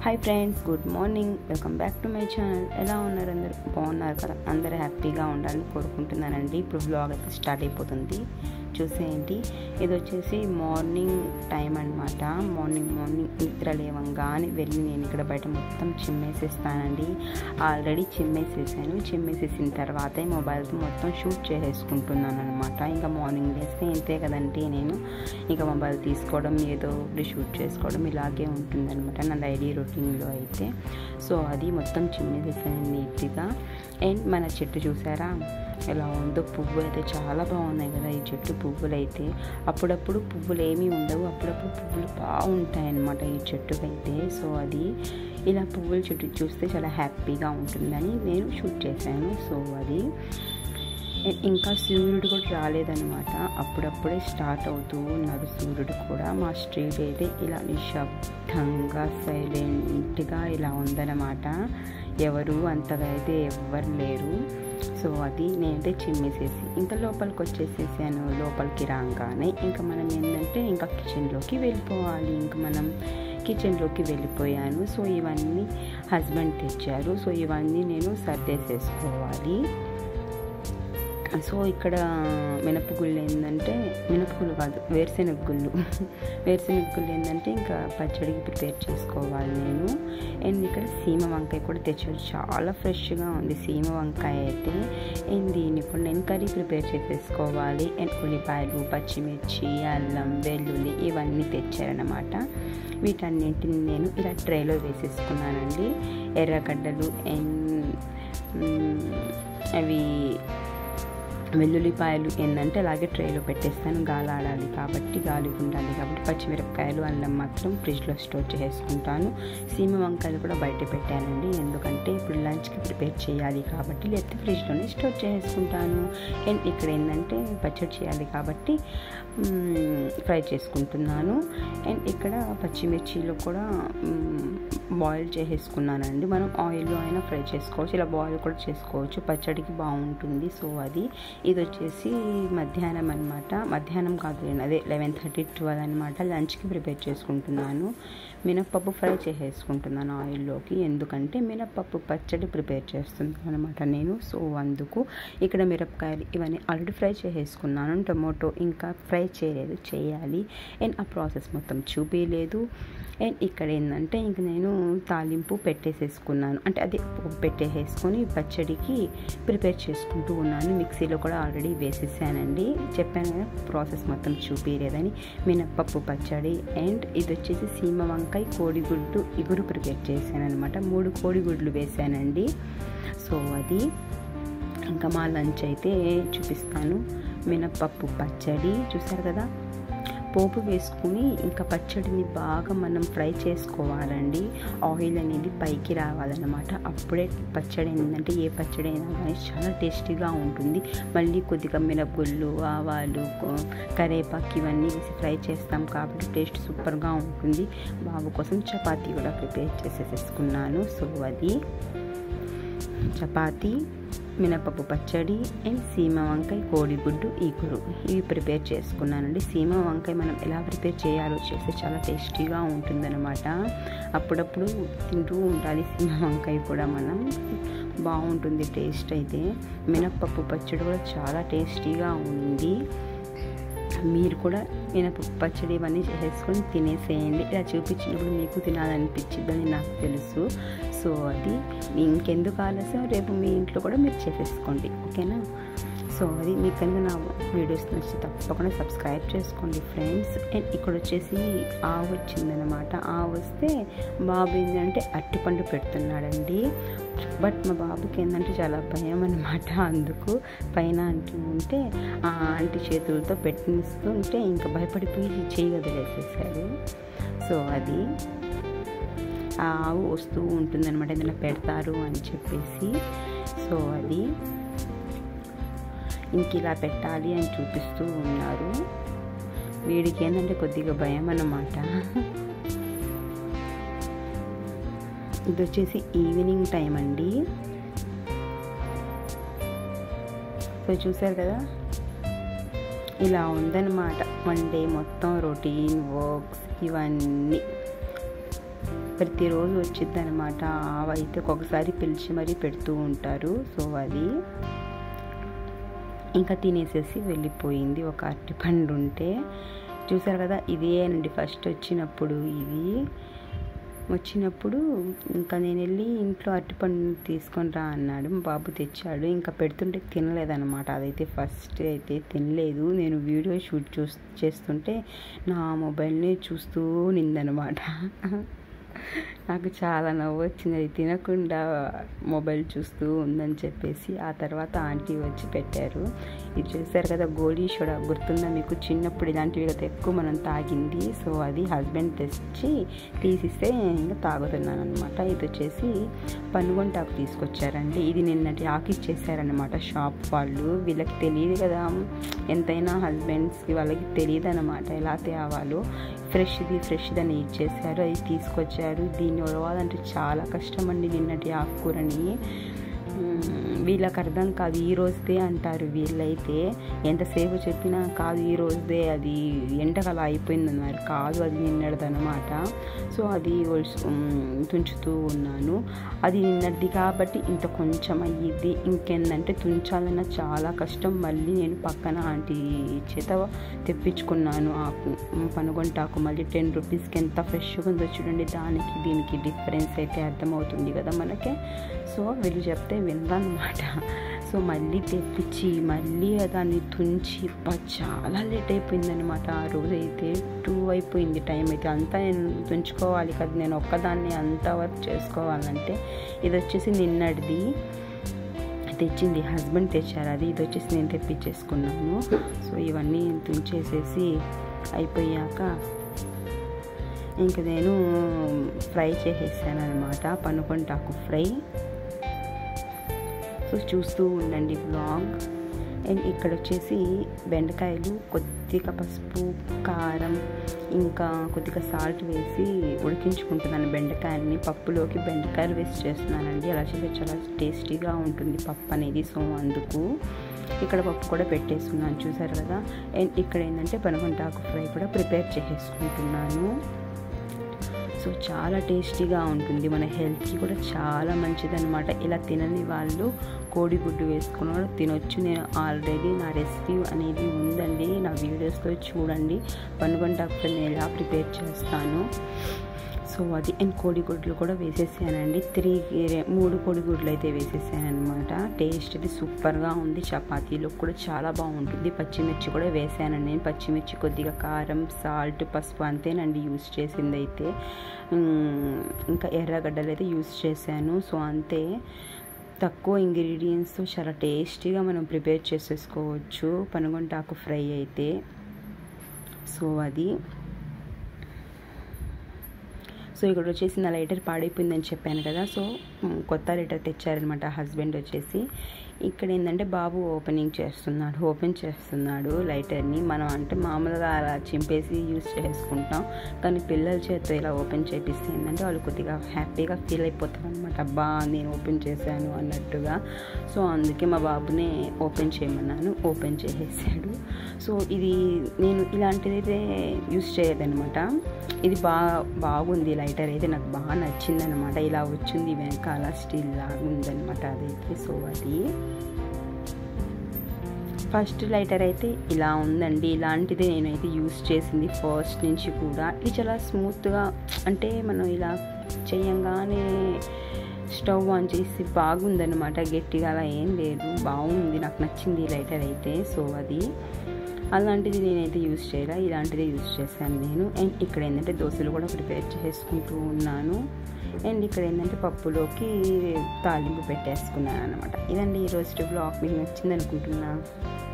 hi friends good morning welcome back to my channel ఎలా ఉన్నారు అందరు బాగున్నారు కదా అందరూ హ్యాపీగా ఉండాలని కోరుకుంటున్నానండి ఇప్పుడు బ్లాగ్ అయితే స్టార్ట్ అయిపోతుంది చూసేయండి ఇది వచ్చేసి మార్నింగ్ టైం అనమాట మార్నింగ్ మార్నింగ్ నిద్ర లేవంగానే వెళ్ళి నేను ఇక్కడ బయట మొత్తం చిమ్మేసేస్తానండి ఆల్రెడీ చిమ్మేసేసాను చిమ్మేసేసిన తర్వాతే మొబైల్తో మొత్తం షూట్ చేసేసుకుంటున్నాను అనమాట ఇంకా మార్నింగ్ లేస్తే ఇంతే కదండి నేను ఇంకా మొబైల్ తీసుకోవడం ఏదో ఒకటి షూట్ చేసుకోవడం ఇలాగే ఉంటుందన్నమాట నా డైలీ రొటీన్లో అయితే సో అది మొత్తం చిమ్మేసేసాను నీట్గా అండ్ మన చెట్టు చూసారా ఎలా ఉందో పువ్వు అయితే చాలా బాగున్నాయి కదా ఈ చెట్టు పువ్వులు అయితే అప్పుడప్పుడు పువ్వులు ఏమీ ఉండవు అప్పుడప్పుడు పువ్వులు బాగుంటాయి అన్నమాట ఈ చెట్టుకైతే సో అది ఇలా పువ్వుల చెట్టు చూస్తే చాలా హ్యాపీగా ఉంటుందని నేను షూట్ చేశాను సో అది ఇంకా సూర్యుడు కూడా రాలేదనమాట అప్పుడప్పుడే స్టార్ట్ అవుతూ ఉన్నాడు సూర్యుడు కూడా మా స్ట్రీట్ అయితే ఇలా నిశ్శబ్దంగా సైలెంట్గా ఇలా ఉందన్నమాట ఎవరు అంతగా అయితే ఎవ్వరు లేరు సో అది నేనైతే చిమ్మేసేసి ఇంకా లోపలికి వచ్చేసేసాను లోపలికి రాగానే ఇంకా మనం ఏంటంటే ఇంకా కిచెన్లోకి వెళ్ళిపోవాలి ఇంకా మనం కిచెన్లోకి వెళ్ళిపోయాను సో ఇవన్నీ హస్బెండ్ తెచ్చారు సో ఇవన్నీ నేను సర్దేసేసుకోవాలి సో ఇక్కడ మినపగుళ్ళు ఏంటంటే మినపగుళ్ళు కాదు వేరుశెనగ గుళ్ళు వేరుశెనగ గుళ్ళు ఏంటంటే ఇంకా పచ్చడికి ప్రిపేర్ చేసుకోవాలి నేను అండ్ ఇక్కడ సీమ వంకాయ కూడా తెచ్చారు చాలా ఫ్రెష్గా ఉంది సీమ వంకాయ అయితే అండ్ దీన్ని కూడా నేను కర్రీ ప్రిపేర్ చేసేసుకోవాలి అండ్ ఉల్లిపాయలు పచ్చిమిర్చి అల్లం వెల్లుల్లి ఇవన్నీ తెచ్చారనమాట వీటన్నింటిని నేను ఇలా ట్రేలో వేసేసుకున్నానండి ఎర్రగడ్డలు అండ్ అవి వెల్లుల్లిపాయలు ఏంటంటే అలాగే ట్రేలో పెట్టేస్తాను గాలి ఆడాలి కాబట్టి గాలి ఉండాలి కాబట్టి పచ్చిమిరపకాయలు అల్లం మాత్రం ఫ్రిడ్జ్లో స్టోర్ చేసుకుంటాను సీమ వంకాయలు కూడా బయట పెట్టానండి ఎందుకంటే ఇప్పుడు లంచ్కి ప్రిపేర్ చేయాలి కాబట్టి లేకపోతే ఫ్రిడ్జ్లోనే స్టోర్ చేసుకుంటాను అండ్ ఇక్కడ ఏంటంటే పచ్చడి చేయాలి కాబట్టి ఫ్రై చేసుకుంటున్నాను అండ్ ఇక్కడ పచ్చిమిర్చిలో కూడా బాయిల్ చేసేసుకున్నానండి మనం ఆయిల్లో అయినా ఫ్రై చేసుకోవచ్చు ఇలా బాయిల్ కూడా చేసుకోవచ్చు పచ్చడికి బాగుంటుంది సో అది ఇది వచ్చేసి మధ్యాహ్నం అనమాట మధ్యాహ్నం కాదు అదే లెవెన్ థర్టీ ట్వెల్వ్ అనమాట లంచ్కి ప్రిపేర్ చేసుకుంటున్నాను మినప్పప్పు ఫ్రై చేసేసుకుంటున్నాను ఆయిల్లోకి ఎందుకంటే మినప్పప్పు పచ్చడి ప్రిపేర్ చేస్తున్నాను అనమాట నేను సో అందుకు ఇక్కడ మిరపకాయలు ఇవన్నీ ఆల్రెడీ ఫ్రై చేసేసుకున్నాను టొమాటో ఇంకా ఫ్రై చేయలేదు చేయాలి అండ్ ఆ ప్రాసెస్ మొత్తం చూపించలేదు అండ్ ఇక్కడ ఏంటంటే ఇంక నేను తాలింపు పెట్టేసేసుకున్నాను అంటే అది పెట్టేసేసుకొని పచ్చడికి ప్రిపేర్ చేసుకుంటూ ఉన్నాను మిక్సీలో కూడా ఆల్రెడీ వేసేసానండి చెప్పాను కదా ప్రాసెస్ మొత్తం చూపించలేదని మినప్పప్పు పచ్చడి అండ్ ఇది వచ్చేసి సీమ వంకాయ కోడిగుడ్డు ఇగురు ప్రిపేర్ చేశాను అనమాట మూడు కోడిగుడ్లు వేసానండి సో అది ఇంకా మా లంచ్ అయితే చూపిస్తాను మినప్పప్పు పచ్చడి చూసారు కదా పోపు వేసుకుని ఇంకా పచ్చడిని బాగా మనం ఫ్రై చేసుకోవాలండి ఆయిల్ అనేది పైకి రావాలన్నమాట అప్పుడే పచ్చడి ఏంటంటే ఏ పచ్చడి అయినా కానీ చాలా టేస్టీగా ఉంటుంది మళ్ళీ కొద్దిగా మినపగుళ్ళు ఆవాలు కరేపాకు ఇవన్నీ వేసి ఫ్రై చేస్తాం కాబట్టి టేస్ట్ సూపర్గా ఉంటుంది బాబు కోసం చపాతీ కూడా ప్రిపేర్ చేసేసుకున్నాను సో అది చపాతీ మినపప్పు పచ్చడి అండ్ సీమ వంకాయ కోడిగుడ్డు ఈగురు ఇవి ప్రిపేర్ చేసుకున్నానండి సీమ వంకాయ మనం ఎలా ప్రిపేర్ చేయాలో చేస్తే చాలా టేస్టీగా ఉంటుందన్నమాట అప్పుడప్పుడు తింటూ ఉండాలి సీమ వంకాయ కూడా మనం బాగుంటుంది టేస్ట్ అయితే మినప్పప్పు పచ్చడి కూడా చాలా టేస్టీగా ఉంది మీరు కూడా మినపప్పు పచ్చడి ఇవన్నీ చేసేసుకొని తినేసేయండి ఇలా చూపించినప్పుడు మీకు తినాలనిపించిద్దని నాకు తెలుసు సో అది ఇంకెందుకు ఆలస్యం రేపు మీ ఇంట్లో కూడా మీరు చేసేసుకోండి ఓకేనా సో అది మీకు కనుక నా వీడియోస్ నచ్చి తప్పకుండా సబ్స్క్రైబ్ చేసుకోండి ఫ్రెండ్స్ అండ్ ఇక్కడ వచ్చేసి ఆవు వచ్చిందనమాట ఆవు వస్తే బాబు ఏంటంటే అట్టిపండు పెడుతున్నాడండి బట్ మా బాబుకి ఏంటంటే చాలా భయం అనమాట అందుకు పైన అంటూ ఉంటే ఆ ఆంటీ చేతులతో పెట్టిస్తూ ఉంటే ఇంకా భయపడిపోయి చేయి వదిలేసేసాడు సో అది ఆ ఆవు వస్తూ ఉంటుందన్నమాట ఏదైనా పెడతారు అని చెప్పేసి సో అది ఇంక ఇలా పెట్టాలి అని చూపిస్తూ ఉన్నారు వీడికి ఏంటంటే కొద్దిగా భయం అన్నమాట ఇది వచ్చేసి ఈవినింగ్ టైం అండి సో చూసారు కదా ఇలా ఉందన్నమాట వన్ డే మొత్తం రొటీన్ వర్క్స్ ఇవన్నీ ప్రతిరోజు వచ్చింది అనమాట అవైతే ఒక్కొక్కసారి పిలిచి మరీ పెడుతూ ఉంటారు సో అది ఇంకా తినేసేసి వెళ్ళిపోయింది ఒక అరటిపండు ఉంటే చూసారు కదా ఇదేనండి ఫస్ట్ వచ్చినప్పుడు ఇది వచ్చినప్పుడు ఇంకా నేను వెళ్ళి ఇంట్లో అరటిపండు తీసుకొని రా అన్నాడు మా బాబు తెచ్చాడు ఇంకా పెడుతుంటే తినలేదన్నమాట అదైతే ఫస్ట్ అయితే తినలేదు నేను వీడియో షూట్ చూ చేస్తుంటే నా మొబైల్ని చూస్తూ నిందనమాట నాకు చాలా నవ్వు వచ్చింది అది తినకుండా మొబైల్ చూస్తూ ఉందని చెప్పేసి ఆ తర్వాత ఆంటీ వచ్చి పెట్టారు ఇది చూసారు కదా గోళీ సోడా గుర్తుందా మీకు చిన్నప్పుడు ఇలాంటివి కదా ఎక్కువ మనం తాగింది సో అది హస్బెండ్ తెచ్చి తీసిస్తే ఇంకా తాగుతున్నాను అనమాట ఇది వచ్చేసి పనుగొంటాకు తీసుకొచ్చారండి ఇది నిన్నటి ఆకి ఇచ్చేసారనమాట షాప్ వాళ్ళు వీళ్ళకి తెలియదు కదా ఎంతైనా హస్బెండ్స్కి వాళ్ళకి తెలియదు అనమాట ఎలా తేవాలో ఫ్రెష్ది ఫ్రెష్ది అని ఇచ్చేసారు అది తీసుకొచ్చారు దీన్ని ఉడవాలంటే చాలా కష్టం అండి నిన్నటి ఆకుకూరని వీళ్ళకి అర్థం కాదు ఈ రోజుదే అంటారు వీళ్ళైతే ఎంతసేపు చెప్పినా కాదు ఈ రోజుదే అది ఎండకలా అయిపోయింది అన్నారు కాదు అది నిన్నటిదనమాట సో అది తుంచుతూ ఉన్నాను అది నిన్నటిది కాబట్టి ఇంత కొంచెం అయ్యిద్ది ఇంకేందంటే తుంచాలన్న చాలా కష్టం మళ్ళీ నేను పక్కన ఆంటీ చేత తెప్పించుకున్నాను ఆకు పనుగొంటాకు మళ్ళీ టెన్ రూపీస్కి ఎంత ఫ్రెష్గా ఉందో చూడండి దానికి దీనికి డిఫరెన్స్ అయితే అర్థమవుతుంది కదా మనకి సో వీళ్ళు చెప్తే వినరనమాట సో మళ్ళీ తెప్పించి మళ్ళీ దాన్ని తుంచి చాలా లేట్ అయిపోయింది అనమాట ఆ రోజు అయితే టూ అయిపోయింది టైం అయితే అంతా నేను తుంచుకోవాలి కదా నేను ఒక్కదాన్ని అంతా వర్క్ చేసుకోవాలంటే ఇది వచ్చేసి నిన్నటిది తెచ్చింది హస్బెండ్ తెచ్చారు అది ఇది వచ్చేసి నేను తెప్పించేసుకున్నాను సో ఇవన్నీ తుంచేసేసి అయిపోయాక ఇంక నేను ఫ్రై చేసేసాను అనమాట పనుకొంటాకు ఫ్రై సో చూస్తూ ఉండండి బ్లాగ్ అండ్ ఇక్కడ వచ్చేసి బెండకాయలు కొద్దిగా పసుపు కారం ఇంకా కొద్దిగా సాల్ట్ వేసి ఉడికించుకుంటున్నాను బెండకాయలని పప్పులోకి బెండకాయలు వేసి చేస్తున్నానండి అలా చేస్తే చాలా టేస్టీగా ఉంటుంది పప్పు అనేది సో అందుకు ఇక్కడ పప్పు కూడా పెట్టేస్తున్నాను చూసారు కదా అండ్ ఇక్కడ ఏంటంటే పనగొంటాకు ఫ్రై కూడా ప్రిపేర్ చేసేసుకుంటున్నాను సో చాలా టేస్టీగా ఉంటుంది మన హెల్త్కి కూడా చాలా మంచిదన్నమాట ఇలా తినని వాళ్ళు కోడిగుడ్డు వేసుకుని కూడా తినొచ్చు నేను ఆల్రెడీ నా రెసిపీ అనేది ఉందండి నా వీడియోస్లో చూడండి పనుగొంటాకు నేను ఎలా ప్రిపేర్ చేస్తాను సో అది అండ్ కోడిగుడ్లు కూడా వేసేసానండి త్రీ మూడు కోడిగుడ్లు అయితే వేసేసాను అనమాట టేస్ట్ అది సూపర్గా ఉంది చపాతీలో కూడా చాలా బాగుంటుంది పచ్చిమిర్చి కూడా వేసానండి నేను పచ్చిమిర్చి కొద్దిగా కారం సాల్ట్ పసుపు అంతేనండి యూస్ చేసింది అయితే ఇంకా ఎర్రగడ్డలు అయితే యూస్ చేశాను సో అంతే తక్కువ ఇంగ్రీడియంట్స్ చాలా టేస్టీగా మనం ప్రిపేర్ చేసేసుకోవచ్చు పనుగొంటాకు ఫ్రై అయితే సో అది సో ఇక్కడ వచ్చేసి నా లైటర్ పాడైపోయిందని చెప్పాను కదా సో కొత్త లైటర్ తెచ్చారనమాట హస్బెండ్ వచ్చేసి ఇక్కడ ఏంటంటే బాబు ఓపెనింగ్ చేస్తున్నాడు ఓపెన్ చేస్తున్నాడు లైటర్ని మనం అంటే మామూలుగా అలా చింపేసి యూస్ చేసుకుంటాం కానీ పిల్లల చేత ఇలా ఓపెన్ చేపిస్తే ఏంటంటే వాళ్ళు కొద్దిగా హ్యాపీగా ఫీల్ అయిపోతారు అనమాట అబ్బా నేను ఓపెన్ చేశాను అన్నట్టుగా సో అందుకే మా బాబునే ఓపెన్ చేయమన్నాను ఓపెన్ చేసేసాడు సో ఇది నేను ఇలాంటిదైతే యూస్ చేయదనమాట ఇది బాగా బాగుంది లైటర్ అయితే నాకు బాగా నచ్చింది అనమాట ఇలా వచ్చింది వెనకాల స్టీల్ లాగా ఉందనమాట అదైతే సో అది ఫస్ట్ లైటర్ అయితే ఇలా ఉందండి ఇలాంటిది నేనైతే యూస్ చేసింది ఫస్ట్ నుంచి కూడా ఇది చాలా స్మూత్గా అంటే మనం ఇలా చేయంగానే స్టవ్ ఆన్ చేసి బాగుందనమాట గట్టిగా అలా ఏం లేదు బాగుంది నాకు నచ్చింది ఈ లైటర్ అయితే సో అది అలాంటిది నేనైతే యూస్ చేయాలి ఇలాంటిది యూస్ చేశాను నేను అండ్ ఇక్కడ ఏంటంటే దోశలు కూడా ప్రిపేర్ చేసుకుంటూ ఉన్నాను అండ్ ఇక్కడ ఏంటంటే పప్పులోకి తాలింపు పెట్టేసుకున్నాను అనమాట ఇదండి ఈరోజు బ్లాగ్ మీకు నచ్చింది అనుకుంటున్నాను